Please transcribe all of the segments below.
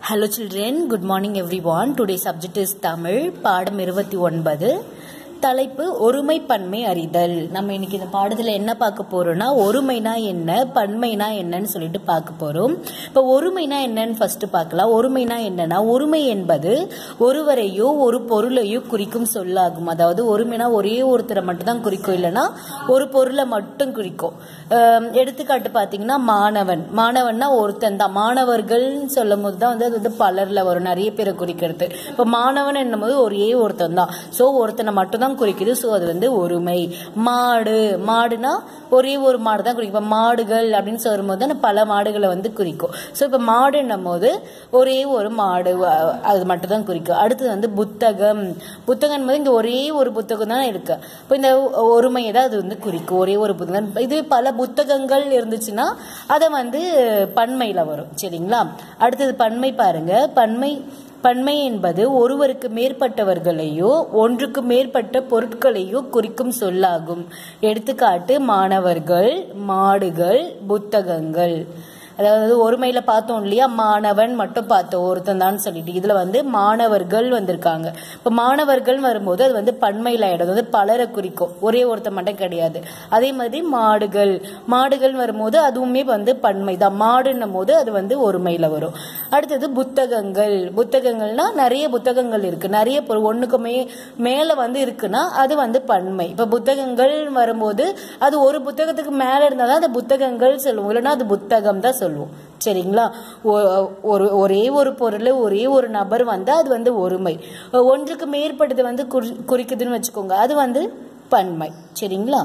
Hello children, good morning everyone. Today's subject is Tamil, பாடம் இருபத்தி ஒன்பது தலைப்பு ஒருமை பன்மை அறிதல் நம்ம இன்னைக்கு இந்த பாடத்தில் என்ன பார்க்க போறோம்னா ஒருமைனா என்ன பன்மைனா என்னன்னு சொல்லிட்டு பார்க்க போறோம் இப்போ ஒருமைனா என்னன்னு ஃபர்ஸ்ட் பார்க்கலாம் ஒருமைனா என்னன்னா ஒருமை என்பது ஒருவரையோ ஒரு பொருளையோ குறிக்கும் சொல்லாகும் அதாவது ஒருமைனா ஒரே ஒருத்தரை மட்டும் தான் குறிக்கும் இல்லைன்னா ஒரு பொருளை மட்டும் குறிக்கும் அஹ் எடுத்துக்காட்டு பார்த்தீங்கன்னா மாணவன் மாணவன்னா ஒருத்தன் தான் மாணவர்கள்னு சொல்லும் போது தான் வந்து அது வந்து பலர்ல வரும் நிறைய பேரை குறிக்கிறது இப்போ மாணவன் என்னும் போது ஒரே ஒருத்தன் தான் ஸோ ஒருத்தனை மட்டும் தான் குறிக்குது ஸோ அது வந்து ஒருமை மாடு மாடுனா ஒரே ஒரு மாடு தான் குறிக்கும் இப்போ மாடுகள் அப்படின்னு சொல்லும்போது தான் பல மாடுகளை வந்து குறிக்கும் ஸோ இப்போ மாடுன்னும் போது ஒரே ஒரு மாடு அஹ், அது மட்டும் தான் குறிக்கும் அடுத்தது வந்து புத்தகம் புத்தகம் போது இங்கே ஒரே ஒரு புத்தகம் தான் இருக்கு இப்போ இந்த ஒருமையை தான் அது வந்து குறிக்கும் ஒரே ஒரு புத்தகம் இது பல புத்தகங்கள் இருந்துச்சுன்னா அதை வந்து பன்மையில வரும் சரிங்களா அடுத்தது பன்மை பாருங்க பன்மை பன்மை என்பது ஒருவருக்கு மேற்பட்டவர்களையோ ஒன்றுக்கு மேற்பட்ட பொருட்களையோ குறிக்கும் சொல்லாகும் எடுத்துக்காட்டு மாணவர்கள் மாடுகள் புத்தகங்கள் அதாவது ஒருமையில பார்த்தோம் இல்லையா மாணவன் மட்டும் பார்த்தோம் ஒருத்தன் தான் சொல்லிட்டு இதுல வந்து மாணவர்கள் வந்திருக்காங்க இப்ப மாணவர்கள் வரும்போது அது வந்து பன்மையில ஆயிடும் வந்து பலரை குறிக்கும் ஒரே ஒருத்தன் மட்டும் கிடையாது அதே மாதிரி மாடுகள் மாடுகள் வரும்போது அதுவுமே வந்து பன்மை தான் மாடுன்னும் போது அது வந்து ஒருமையில வரும் அடுத்தது புத்தகங்கள் புத்தகங்கள்னா நிறைய புத்தகங்கள் இருக்கு நிறைய பொருள் ஒண்ணுக்கு மே மேல வந்து இருக்குன்னா அது வந்து பன்மை இப்ப புத்தகங்கள் வரும்போது அது ஒரு புத்தகத்துக்கு மேல இருந்தாதான் அது புத்தகங்கள் சொல்லுவோம் இல்லைன்னா அது புத்தகம் தான் சொல்லுவோம் சரிங்களா ஒ- ஒரு ஒரே ஒரு பொருள் ஒரே ஒரு நபர் வந்து அது வந்து ஒருமை ஒன்றுக்கு மேற்பட்டது வந்து குறி- குறிக்குதுன்னு வச்சுக்கோங்க அது வந்து பன்மை சரிங்களா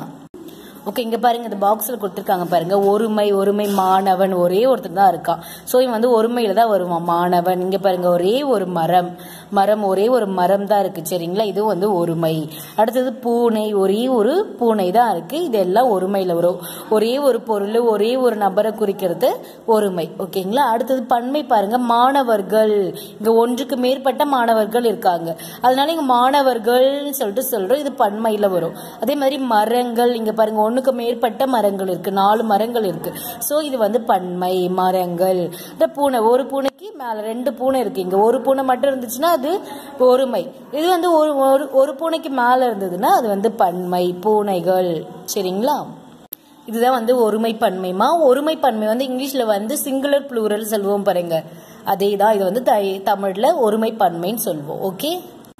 ஓகே இங்க பாருங்க இந்த பாக்ஸ்ல கொடுத்துருக்காங்க பாருங்க ஒருமை ஒருமை மாணவன் ஒரே ஒருத்தர் தான் இருக்கான் ஸோ இவன் வந்து ஒருமையில தான் வருவான் மாணவன் இங்க பாருங்க ஒரே ஒரு மரம் மரம் ஒரே ஒரு மரம் தான் இருக்கு சரிங்களா இது வந்து ஒருமை அடுத்தது பூனை ஒரே ஒரு பூனை தான் இருக்கு இதெல்லாம் ஒருமையில வரும் ஒரே ஒரு பொருள் ஒரே ஒரு நபரை குறிக்கிறது ஒருமை ஓகேங்களா அடுத்தது பன்மை பாருங்க மாணவர்கள் இங்க ஒன்றுக்கு மேற்பட்ட மாணவர்கள் இருக்காங்க அதனால இங்க மாணவர்கள்னு சொல்லிட்டு சொல்றோம் இது பன்மையில வரும் அதே மாதிரி மரங்கள் இங்க பாருங்க ஒண்ணுக்கு மேற்பட்ட மரங்கள் இருக்கு நாலு மரங்கள் இருக்கு சோ இது வந்து பன்மை மரங்கள் இந்த பூனை ஒரு பூனைக்கு மேல ரெண்டு பூனை இருக்கு இங்க ஒரு பூனை மட்டும் இருந்துச்சுன்னா அது ஒருமை இது வந்து ஒரு ஒரு- ஒரு பூனைக்கு மேல இருந்ததுன்னா அது வந்து பன்மை பூனைகள் சரிங்களா இதுதான் வந்து ஒருமை பன்மைமா ஒருமை பன்மை வந்து இங்கிலீஷ்ல வந்து சிங்குலர் ப்ளூரல் சொல்லுவோம் பாருங்க அதே தான் இது வந்து தை- தமிழ்ல ஒருமை பன்மைன்னு சொல்லுவோம் ஓகே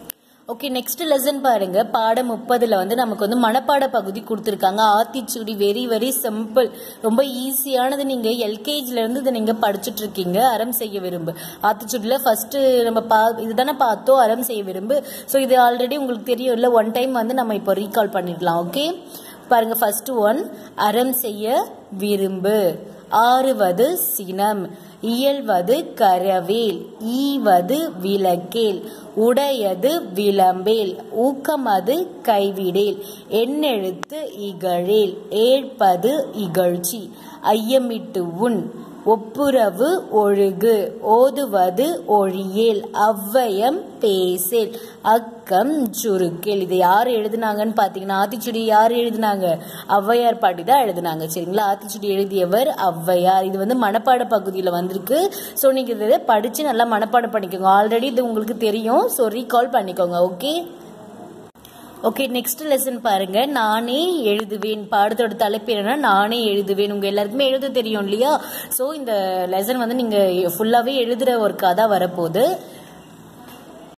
ஓகே நெக்ஸ்ட் லெசன் பாருங்க பாடம் முப்பதுல வந்து நமக்கு வந்து மனப்பாட பகுதி கொடுத்துருக்காங்க ஆத்திச்சூடி வெரி வெரி சிம்பிள் ரொம்ப ஈஸியானது நீங்க எல்கேஜில இருந்து இதை நீங்க படிச்சுட்டு இருக்கீங்க அறம் செய்ய விரும்பு ஆத்திச்சூடியில ஃபர்ஸ்ட் நம்ம பா இதுதானே பார்த்தோம் அறம் செய்ய விரும்பு ஸோ இது ஆல்ரெடி உங்களுக்கு தெரியும் இல்ல ஒன் டைம் வந்து நம்ம இப்போ ரீகால் பண்ணிடலாம் ஓகே பாருங்க ஃபர்ஸ்ட் ஒன் அறம் செய்ய விரும்பு ஆறுவது சினம் இயல்வது கரவேல் ஈவது விளக்கேல் உடையது விளம்பேல் ஊக்கமது கைவிடேல் எண்ணெழுத்து இகழேல் ஏற்பது இகழ்ச்சி ஐயமிட்டு உன் ஒப்புரவு ஒழுகு ஓதுவது ஒழியேல் அவ்வயம் பேசேல் அக்கம் சுருக்கேல் இதை யார் எழுதுனாங்கன்னு பாத்தீங்கன்னா ஆத்திச்சுடி யார் எழுதுனாங்க ஔவையார் பாட்டி தான் எழுதுனாங்க சரிங்களா ஆத்திச்சுடி எழுதியவர் ஔவையார் இது வந்து மனப்பாட பகுதியில் வந்திருக்கு ஸோ நீங்க இதை படிச்சு நல்லா மனப்பாடம் பண்ணிக்கோங்க ஆல்ரெடி இது உங்களுக்கு தெரியும் ஸோ ரீகால் பண்ணிக்கோங்க ஓகே ஓகே நெக்ஸ்ட் லெசன் பாருங்க நானே எழுதுவேன் பாடத்தோட தலைப்பு என்னன்னா நானே எழுதுவேன் உங்க எல்லாருக்குமே எழுத தெரியும் இல்லையா ஸோ இந்த லெசன் வந்து நீங்க ஃபுல்லாவே எழுதுற ஒர்க்காக தான் வரப்போகுது